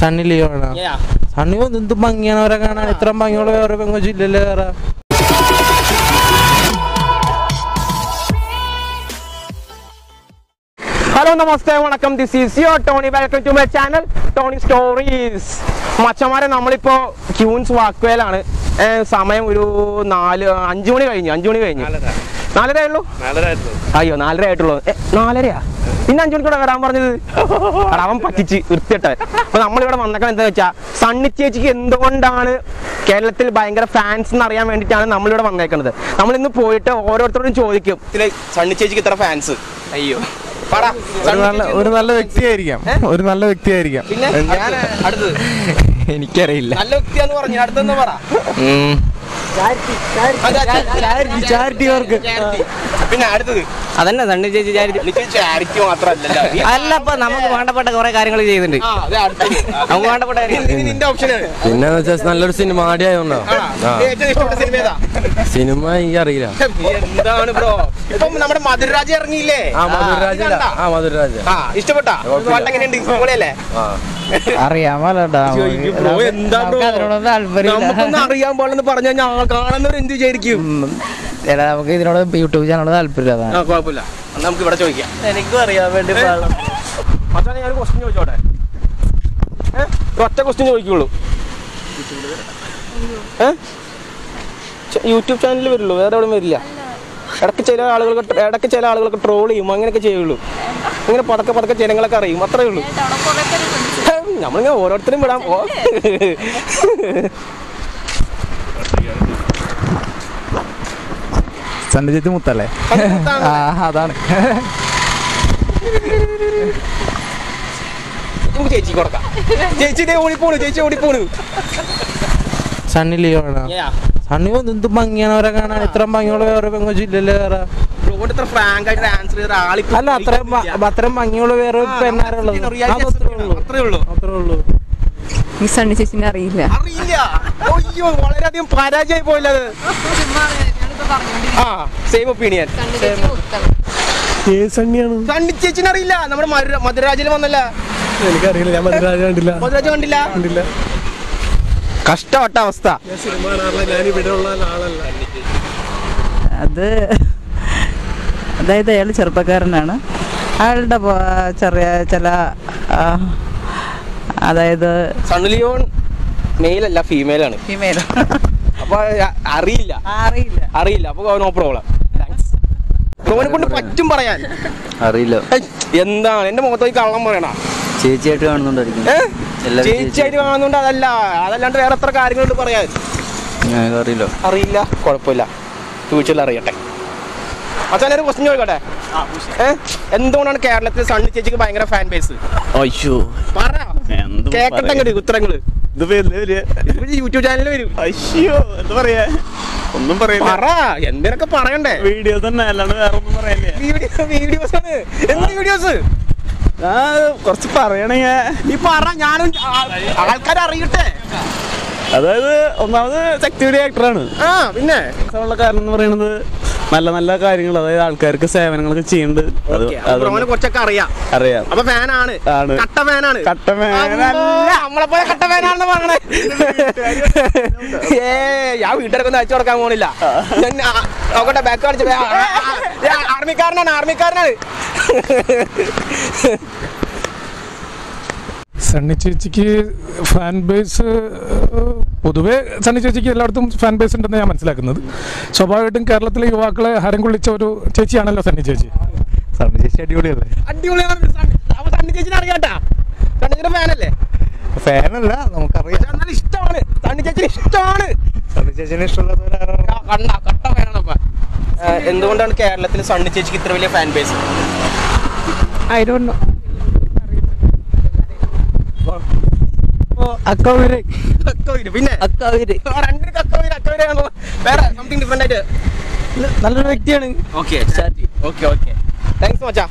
Sunny ലിയോണോ Yeah. Sunny ഒന്ന് എന്ത് ഭംഗിയാണ് അവരെ കാണാൻ ഇത്ര ഭംഗിയുള്ള വേറെ പെങ്കൊച്ചില്ലല്ലോ വേറെ ഹലോ നമസ്തേ വണക്കം this is your Tony welcome to my channel Tony stories മച്ചന്മാരെ നമ്മളിപ്പോ ക്യൂൻസ് വാക്കുവേലാണ് സമയം ഒരു നാല് അഞ്ചു മണി കഴിഞ്ഞു അഞ്ചു മണി കഴിഞ്ഞു നാലര ഉള്ളൂ അയ്യോ നാലര ആയിട്ടുള്ളൂ ഏ, നാലരയാ പിന്നെ അഞ്ചു മണിക്കൂടെ വരാൻ പറഞ്ഞത് എടാ, അവൻ പറ്റിച്ച് വൃത്തിയിട്ടെ അപ്പൊ നമ്മളിവിടെ വന്നേക്കാൻ എന്താ വെച്ചാ സണ്ണി ചേച്ചിക്ക് എന്തുകൊണ്ടാണ് കേരളത്തിൽ ഭയങ്കര ഫാൻസ് എന്ന് അറിയാൻ വേണ്ടിയിട്ടാണ് നമ്മളിവിടെ വന്നേക്കുന്നത് നമ്മൾ ഇന്ന് പോയിട്ട് ഓരോരുത്തരോടും ചോദിക്കും ഇതിലെ സണ്ണി ചേച്ചിക്ക് ഇത്ര ഫാൻസ് അയ്യോ പറ ഒരു നല്ല ഒരു നല്ല വ്യക്തിയായിരിക്കാം ഒരു നല്ല വ്യക്തിയായിരിക്കാം പിന്നെ ഞാൻ അടുത്തത് എനിക്കറിയില്ല നല്ല വ്യക്തിയാന്ന് പറഞ്ഞു അടുത്തെന്ന് പറ ചാരിറ്റി വർക്ക് Charity. പിന്നെ അടുത്തത് അതന്നെ സണ്ണി ചേച്ചി ചാരിറ്റി ചാരിറ്റി മാത്രമല്ലല്ലോ അല്ല ഇപ്പൊ നമുക്ക് വേണ്ടപ്പെട്ട കുറെ കാര്യങ്ങൾ ചെയ്യുന്നുണ്ട് ആ, അതെ, അടുത്തത്. നമുക്ക് വേണ്ടപ്പെട്ട കാര്യം ഇനി നിന്റെ ഓപ്ഷനാണ് പിന്നെ വെച്ചാൽ നല്ലൊരു സിനിമ ആടിയായോണ്ടോ ഏറ്റവും ഇഷ്ടപ്പെട്ട സിനിമ ഏതാ സിനിമ എനിക്ക് അറിയില്ല എന്താണ് ബ്രോ ഇപ്പം നമ്മുടെ മധുരരാജ് ഇറങ്ങിയില്ലേ ആ മധുരരാജ ഇത് കണ്ടാ? ആ മധുരരാജ ആ ഇഷ്ടപ്പെട്ട പാട്ട് എങ്ങനെയുണ്ട് പൊളിയല്ലേ ആ അറിയാമല്ലോടാ ബ്രോ എന്താ ബ്രോ അതിനോടൊന്നും താല്പര്യമില്ല നമുക്കൊന്നും അറിയാൻ പാടില്ലെന്ന് പറഞ്ഞു കഴിഞ്ഞാൽ കാണുന്നവർ എന്ത് വിചാരിക്കും എടാ നമുക്ക് ഇതിനോട് യൂട്യൂബ് ചാനലോട് താല്പര്യമില്ല അതാണ് ആ കുഴപ്പമില്ല എന്നാ നമുക്ക് ഇവിടെ ചോദിക്കാം എനിക്കും അറിയാൻ വേണ്ടി മച്ചാനെ ഞാൻ ക്വസ്റ്റ്യൻ ചോദിച്ചോട്ടെ ഏ? ഒറ്റ ക്വസ്റ്റ്യൻ ചോദിക്കുള്ളൂ ഏ? ച- യൂട്യൂബ് ചാനലിൽ വരുള്ളൂ വേറെ എവിടെയും വരില്ല ഇടയ്ക്ക് ചില ആളുകൾക്ക് ഇടയ്ക്ക് ചില ആളുകളൊക്കെ ട്രോൾ ചെയ്യും അങ്ങനെയൊക്കെ ചെയ്യുള്ളൂ ഇങ്ങനെ പതക്കെ പതക്കെ ജനങ്ങളൊക്കെ അറിയും അത്രേ ഉള്ളൂ ഹേ, നമ്മളിങ്ങനെ ഓരോരുത്തരും വിടാൻ പോ സണ്ണിജിത്ത് മുത്തല്ലേ ആ അതാണ് നമുക്ക് ചേച്ചി കൊടുക്കാം ചേച്ചി ഇതേ ഓടിപ്പോണു ചേച്ചി ഓടിപ്പോണു സണ്ണി ലിയോണോ സണ്ണി ഒന്ന് എന്ത് ഭംഗിയാണ് അവരെ കാണാൻ ഇത്ര ഭംഗിയുള്ള വേറെ പെങ്കൊച്ചില്ലല്ലോ വേറെ റോഡ് ഇത്ര ഫ്രാങ്ക് ആയിട്ട് ആൻസർ ചെയ്ത ആളിപ്പോ അല്ല അത്രയും ഭ- അത്രയും ഭംഗിയുള്ള വേറെ പെണ്ണാരുള്ളത് അത്രേ ഉള്ളൂ അത്രേ ഉള്ളൂ അത്രേ ഉള്ളൂ ഈ സണ്ണി ചേച്ചിനെ അറിയില്ല അറിയില്ല അയ്യോ വളരെയധികം പരാജയമായി പോയില്ലത് ആ സെയിം ഒപ്പീനിയൻ ഏത് സണ്ണിയാണ് സണ്ണി ചേച്ചിനെ അറിയില്ല നമ്മുടെ മധുര- മധുരാജിൽ വന്നല്ല എനിക്കറിയില്ല ഞാൻ മധുരരാജ കണ്ടില്ല മധുരാജ് കണ്ടില്ല കണ്ടില്ല കഷ്ടപ്പെട്ട അവസ്ഥ ഞാൻ സിനിമ കാണാറില്ല ഞാൻ ഇവിടെ ഉള്ള ആളല്ല അത് അതായത് അയാൾ ചെറുപ്പക്കാരനാണ് അയാളുടെ പ- ചെറിയ ചില ആ, അതായത് സണ്ണി ലിയോൺ മെയിൽ അല്ല ഫീമെയിൽ ആണ് ഫീമെയിൽ അപ്പൊ അ- അറിയില്ല അറിയില്ല അറിയില്ല അപ്പൊ നോ പ്രോബ്ലം ഓനെ കൊണ്ട് പറ്റും പറയാൻ അറിയില്ല ഹൈ, എന്താണ് എന്റെ മുഖത്തേക്ക് കള്ളം പറയണ ചേച്ചിയായിട്ട് കാണുന്നുണ്ടായിരിക്കും ഏ? എല്ലാവരും ചേച്ചിയായിട്ട് കാണുന്നുണ്ട് അതല്ല അതല്ലാണ്ട് വേറെ എത്ര കാര്യങ്ങളുണ്ട് പറയാൻ ഞങ്ങൾക്ക് അറിയില്ല അറിയില്ല കുഴപ്പമില്ല ഫ്യൂച്ചറിൽ അറിയട്ടെ അച്ഛൻ ഒരു ക്വസ്റ്റ്യൻ ചോദിക്കട്ടെ ഏ? എന്തുകൊണ്ടാണ് കേരളത്തിൽ സണ്ണി ചേച്ചിക്ക് ഭയങ്കര ഫാൻ ബേസ് അയ്യോ പറ എന്ത് കേക്കട്ടെ അങ്ങോട്ട് ഉത്തരങ്ങള് ഇതിപ്പോ എന്ത് വരിക ഇത് യൂട്യൂബ് ചാനലിൽ വരും അയ്യോ എന്താ പറയാ ഒന്നും പറയില്ല പറ എന്തിനൊക്കെ പറയണ്ടേ വീഡിയോ തന്നെ അല്ലാണ്ട് വേറെ ഒന്നും പറയില്ല വീഡിയോ വീഡിയോസ് ആണ് എന്ത് വീഡിയോസ് ആ കുറച്ച് പറയണെങ്കിൽ നീ പറ ഞാനും ആൾക്കാർ അറിയട്ടെ അതായത് ഒന്നാമത് ശക്തിയുടെ ആക്ടറാണ് ആ പിന്നെ ഉള്ള കാരണം എന്ന് പറയുന്നത് നല്ല നല്ല കാര്യങ്ങൾ അതായത് ആൾക്കാർക്ക് സേവനങ്ങളൊക്കെ ചെയ്യുന്നുണ്ട് അത് ഓക്കേ, അപ്പൊ അത് ബ്രോനെ കുറച്ചൊക്കെ അറിയാം അറിയാം അപ്പൊ ഫാനാണ് ആണ്. കട്ട ഫാനാണ് കട്ട fan അമ്മോ, അല്ല. നമ്മളെ പോലെ കട്ട ഫാനാണെന്ന് പറയണേ ഏ ഞാൻ വീട്ടുകാരൊക്കെ ഒന്ന് അയച്ചു കൊടുക്കാൻ പോണില്ല ഞാൻ ആ, നോക്കട്ടെ ബാക്ക് കാണിച്ചു ആർമിക്കാരനാണ് ആർമിക്കാരനാണ് സണ്ണി ചേച്ചിക്ക് ഫാൻ ബേസ് പൊതുവേ സണ്ണി ചേച്ചിക്ക് എല്ലായിടത്തും ഫാൻ ബേസ് ഉണ്ടെന്ന് ഞാൻ മനസ്സിലാക്കുന്നത് സ്വാഭാവികമായിട്ടും കേരളത്തിലെ യുവാക്കളെ ഹരം കൊള്ളിച്ച ഒരു ചേച്ചിയാണല്ലോ സണ്ണി ചേച്ചി സണ്ണി ചേച്ചി അടിപൊളിയല്ലേ അടിപൊളിയാണ് സണ്ണി- അപ്പൊ സണ്ണി ചേച്ചിനെ അറിയാട്ടാ സണ്ണി ചേച്ചിയുടെ ഫാനല്ലേ ഫാനല്ല നമുക്കറിയാം പക്ഷെ എന്നാലും ഇഷ്ടമാണ് സണ്ണി ചേച്ചിന് ഇഷ്ടമാണ് സണ്ണി ചേച്ചിനെ ഇഷ്ടമുള്ളവരാണ് ആ, കണ്ട കട്ട ഫാനാണ് അപ്പൊ എന്തുകൊണ്ടാണ് കേരളത്തിൽ സണ്ണി ചേച്ചിക്ക് ഇത്ര വലിയ fan base I don't know അക്കവര് പിന്നെ അക്കവര് ആ, രണ്ടിനും കക്കവര് അക്കവര് ആണല്ലോ. വേറെ സംതിങ് ഡിഫറെന്റ് ആയിട്ട് നല്ലൊരു വ്യക്തിയാണ് ഓക്കെ ഓക്കെ ഓക്കെ താങ്ക്സ് മച്ചാ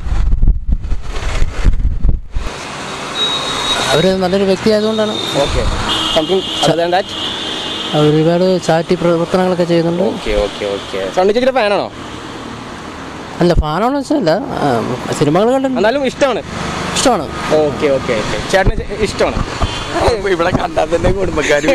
അവർ നല്ലൊരു വ്യക്തി ആയതുകൊണ്ടാണ് okay something other than that അവർ ഒരുപാട് ചാറ്റി പ്രവർത്തനങ്ങളൊക്കെ ചെയ്യുന്നുണ്ട് ഓക്കെ ഓക്കെ ഓക്കെ സണ്ണി ചേച്ചിയുടെ ഫാനാണോ അല്ല ഫാനാണെന്ന് വെച്ചല്ല സിനിമകൾ കണ്ടിട്ടുണ്ട് എന്നാലും ഇഷ്ടമാണ് ഇഷ്ടമാണ് ഓക്കെ ഓക്കെ ഓക്കെ ചേട്ടന് ഇഷ്ടമാണ് ഇവിടെ കണ്ടാൽ തന്നെ കുടുംബക്കാര്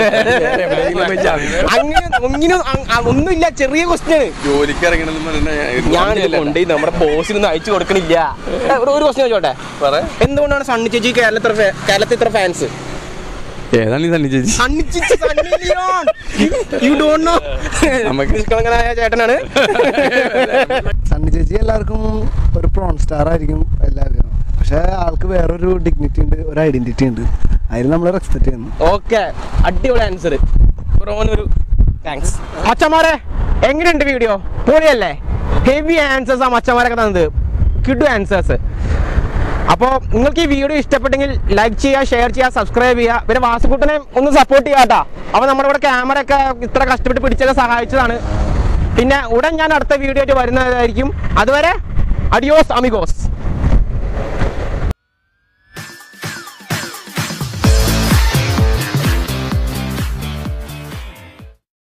അങ്ങനെ ഒന്നിനും അ- അ- ഒന്നുമില്ല ചെറിയ ക്വസ്റ്റ്യൻ ജോലിക്ക് ഇറങ്ങണമെന്ന് ഞാൻ ഇത് കൊണ്ട് നമ്മുടെ ബോസിനൊന്നും അയച്ചു കൊടുക്കണില്ല ഏ, ഒരു ഒരു ക്വസ്റ്റ്യൻ ചോട്ടെ എന്തുകൊണ്ടാണ് സണ്ണി ചേച്ചി കേരളത്തിൽ ഇത്ര ഫേ- കേരളത്തിൽ ഇത്ര ഫാൻസ് ഏതാണ് ഈ തന്നെ ചേച്ചി സണ്ണി ചേച്ചി Sunny Leone you don't know നമുക്ക് നിഷ്കളങ്കനായ ചേട്ടനാണ് സണ്ണി ചേച്ചി എല്ലാവർക്കും ഒരു പ്രോൺ സ്റ്റാർ ആയിരിക്കും എല്ലാവർക്കും പക്ഷെ ആൾക്ക് വേറൊരു ഡിഗ്നിറ്റി ഉണ്ട് ഒരു ഐഡന്റിറ്റി ഉണ്ട് അതിൽ നമ്മൾ റെസ്പെക്ട് ചെയ്യുന്നു ഓക്കെ അടിപൊളി ആൻസർ ഒരു താങ്ക്സ് മച്ചന്മാരെ എങ്ങനെയുണ്ട് വീഡിയോ പൊളിയല്ലേ ഹെവി ആൻസേഴ്സ് ആ മച്ചന്മാരൊക്കെ തന്നത് കിഡു ആൻസേഴ്സ് അപ്പോൾ നിങ്ങൾക്ക് ഈ വീഡിയോ ഇഷ്ടപ്പെട്ടെങ്കിൽ ലൈക്ക് ചെയ്യുക ഷെയർ ചെയ്യുക സബ്സ്ക്രൈബ് ചെയ്യുക പിന്നെ വാസുക്കുട്ടനെ ഒന്ന് സപ്പോർട്ട് ചെയ്യുക കേട്ടോ അപ്പോൾ നമ്മുടെ ഇവിടെ ക്യാമറ ഒക്കെ ഇത്ര കഷ്ടപ്പെട്ട് പിടിച്ചൊക്കെ സഹായിച്ചതാണ് പിന്നെ ഉടൻ ഞാൻ അടുത്ത വീഡിയോ ആയിട്ട് വരുന്നതായിരിക്കും അതുവരെ അഡിയോസ് അമിഗോസ്